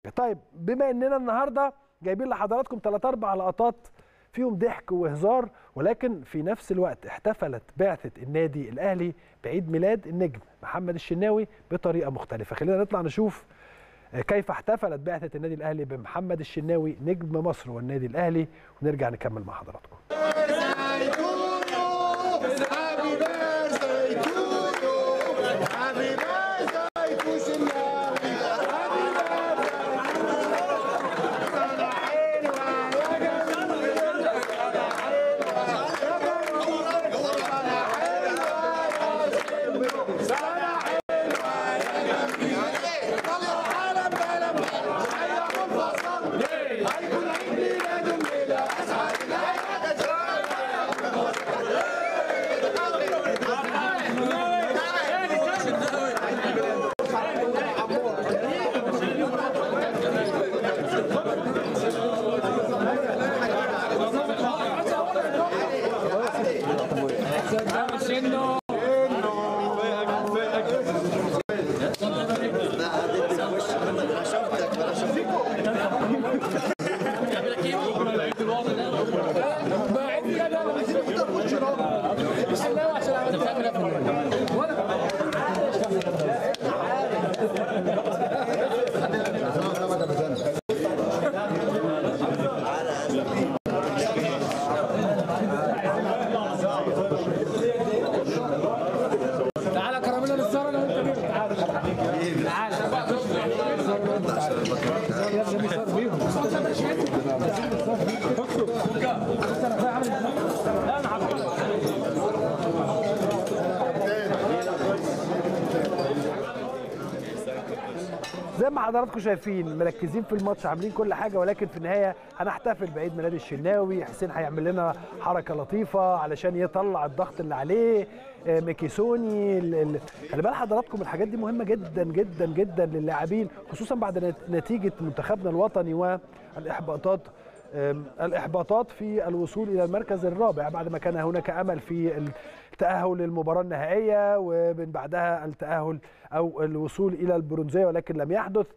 طيب بما اننا النهارده جايبين لحضراتكم ثلاث اربع لقطات فيهم ضحك وهزار ولكن في نفس الوقت احتفلت بعثه النادي الاهلي بعيد ميلاد النجم محمد الشناوي بطريقه مختلفه خلينا نطلع نشوف كيف احتفلت بعثه النادي الاهلي بمحمد الشناوي نجم مصر والنادي الاهلي ونرجع نكمل مع حضراتكم زي ما حضراتكم شايفين مركزين في الماتش عاملين كل حاجه ولكن في النهايه هنحتفل بعيد ميلاد الشناوي حسين هيعمل لنا حركه لطيفه علشان يطلع الضغط اللي عليه ميكيسوني خلي بال حضراتكم الحاجات دي مهمه جدا جدا جدا للاعبين خصوصا بعد نتيجه منتخبنا الوطني والاحباطات الاحباطات في الوصول الى المركز الرابع بعد ما كان هناك امل في التاهل للمباراه النهائيه ومن بعدها التاهل او الوصول الى البرونزيه ولكن لم يحدث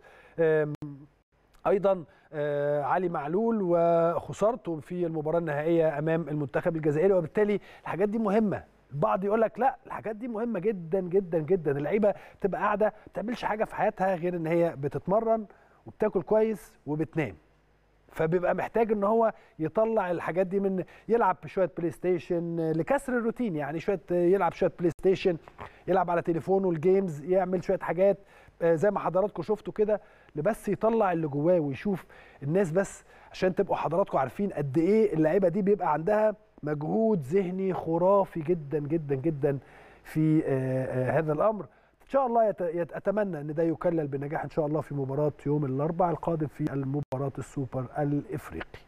ايضا علي معلول وخسارته في المباراه النهائيه امام المنتخب الجزائري وبالتالي الحاجات دي مهمه البعض يقول لك لا الحاجات دي مهمه جدا جدا جدا اللعيبه بتبقى قاعده ما بتعملش حاجه في حياتها غير ان هي بتتمرن وبتاكل كويس وبتنام فبيبقى محتاج ان هو يطلع الحاجات دي من يلعب بشويه بلاي ستيشن لكسر الروتين يعني شويه يلعب شويه بلاي ستيشن يلعب على تليفونه الجيمز يعمل شويه حاجات زي ما حضراتكم شفتوا كده بس يطلع اللي جواه ويشوف الناس بس عشان تبقوا حضراتكم عارفين قد ايه اللعيبه دي بيبقى عندها مجهود ذهني خرافي جدا جدا جدا في هذا الامر ان شاء الله يت... اتمنى ان ده يكلل بنجاح ان شاء الله في مباراه يوم الاربعاء القادم في المباراه السوبر الافريقي